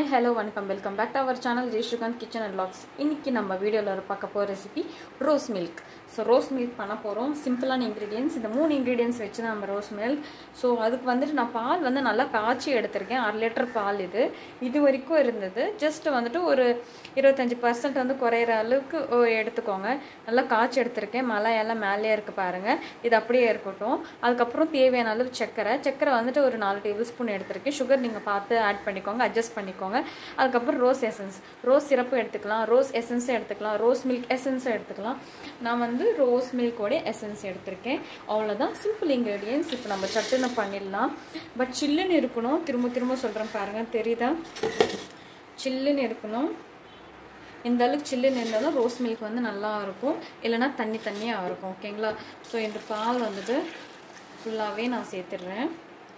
hi hello வணக்கம் welcome back to our channel Jai Srikanth kitchen and logs இன்னைக்கு நம்ம வீடியோவில் பார்க்க போகிற recipe rose milk so rose milk பண்ண போகிறோம் சிம்பிளான இன்க்ரீடியன்ஸ் இந்த மூணு இன்க்ரீடியன்ஸ் வச்சு தான் நம்ம ரோஸ் மில்க் ஸோ அதுக்கு வந்துட்டு நான் பால் வந்து நல்லா காய்ச்சி எடுத்திருக்கேன் அரை லிட்டர் பால் இது இது வரைக்கும் இருந்தது ஜஸ்ட் வந்துட்டு ஒரு இருபத்தஞ்சி பர்சன்ட் வந்து குறையிற அளவுக்கு ஓ, எடுத்துக்கோங்க நல்லா காய்ச்சி எடுத்திருக்கேன் மலை எல்லாம் மேலேயே இருக்குது பாருங்கள் இது அப்படியே இருக்கட்டும் அதுக்கப்புறம் தேவையான அளவு சர்க்கரை சர்க்கரை வந்துட்டு ஒரு நாலு டேபிள் ஸ்பூன் எடுத்திருக்கேன் சுகர் நீங்கள் பார்த்து ஆட் பண்ணிக்கோங்க அட்ஜஸ்ட் பண்ணிக்கோங்க அதுக்கப்புறம் ரோஸ் எசன்ஸ் ரோஸ் சிரப்பு எடுத்துக்கலாம் ரோஸ் எசன்ஸும் எடுத்துக்கலாம் ரோஸ் மில்க் எசன்ஸும் எடுத்துக்கலாம் நான் வந்து ரோஸ் மில்கோட எசன்ஸ் எடுத்திருக்கேன் அவ்வளோதான் சிம்பிள் இன்க்ரீடியன்ஸ் இப்போ நம்ம சட்டுன்னு பண்ணிடலாம் பட் சில்லுன்னு இருக்கணும் திரும்ப திரும்ப சொல்கிறேன் பாருங்கள் தெரியுதா சில்லுன்னு இருக்கணும் இந்த அளவுக்கு சில்லுன்னு இருந்தால் தான் ரோஸ் மில்க் வந்து நல்லா இருக்கும் இல்லைன்னா தண்ணி தண்ணியாக இருக்கும் ஓகேங்களா ஸோ இந்த பால் வந்துட்டு ஃபுல்லாகவே நான் சேர்த்துடுறேன்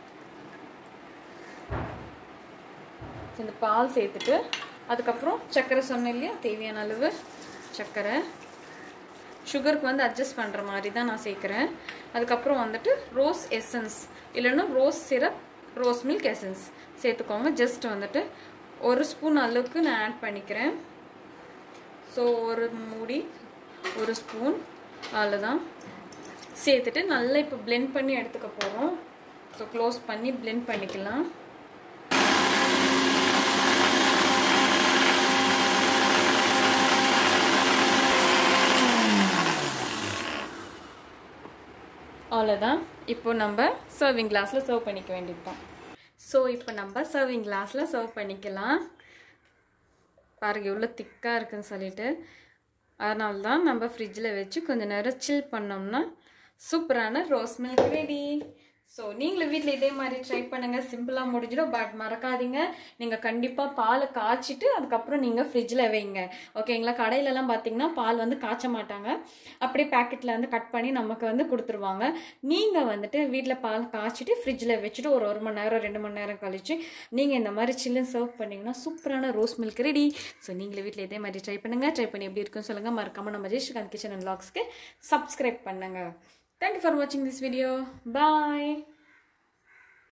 இந்த பால் சேர்த்துட்டு அதுக்கப்புறம் சர்க்கரை சொன்னேன் இல்லையா தேவையான அளவு சர்க்கரை சுகருக்கு வந்து அட்ஜஸ்ட் பண்ணுற மாதிரி தான் நான் சேர்க்குறேன் அதுக்கப்புறம் வந்துட்டு ரோஸ் எசன்ஸ் இல்லைன்னா rose syrup rose milk essence சேர்த்துக்கோங்க ஜஸ்ட் வந்துட்டு ஒரு ஸ்பூன் அளவுக்கு நான் ஆட் பண்ணிக்கிறேன் ஸோ ஒரு மூடி ஒரு ஸ்பூன் அவ்வளோதான் சேர்த்துட்டு நல்லா இப்போ blend பண்ணி எடுத்துக்க போகிறோம் ஸோ க்ளோஸ் பண்ணி blend பண்ணிக்கலாம் அவ்வளோதான் இப்போ நம்ம சர்விங் கிளாஸில் சர்வ் பண்ணிக்க வேண்டியது தான் ஸோ இப்போ நம்ம சர்விங் கிளாஸில் சர்வ் பண்ணிக்கலாம் பாருங்க எவ்வளோ திக்காக இருக்குன்னு சொல்லிட்டு அதனால தான் நம்ம ஃப்ரிட்ஜில் வச்சு கொஞ்சம் நேரம் சில் பண்ணோம்னா சூப்பரான ரோஸ் மில்க் ரெடி ஸோ நீங்களும் வீட்டில் இதே மாதிரி ட்ரை பண்ணுங்கள் சிம்பிளாக முடிஞ்சிடும் பட் மறக்காதீங்க நீங்கள் கண்டிப்பாக பாலை காய்ச்சிட்டு அதுக்கப்புறம் நீங்கள் ஃப்ரிட்ஜில் வைங்க ஓகேங்களா கடையிலலாம் பார்த்தீங்கன்னா பால் வந்து காய்ச்ச மாட்டாங்க அப்படியே பேக்கெட்டில் வந்து கட் பண்ணி நமக்கு வந்து கொடுத்துருவாங்க நீங்கள் வந்துட்டு வீட்டில் பால் காய்ச்சிட்டு ஃப்ரிட்ஜில் வச்சுட்டு ஒரு ஒரு மணி நேரம் ரெண்டு மணி நேரம் கழிச்சு நீங்கள் இந்த மாதிரி சில்லுன்னு சர்வ் பண்ணிங்கன்னா சூப்பரான ரோஸ் மில்க் ரெடி ஸோ நீங்களும் வீட்டில் இதே மாதிரி ட்ரை பண்ணுங்கள் ட்ரை பண்ணி எப்படி இருக்குன்னு சொல்லுங்கள் மறக்காமல் நம்ம ஜெய்ஸ்ரீகாந்த் கிச்சன் அண்ட் லாக்ஸ்க்கு சப்ஸ்கிரைப் பண்ணுங்கள் தேங்க்யூ ஃபார் வாட்சிங் திஸ் வீடியோ பாய்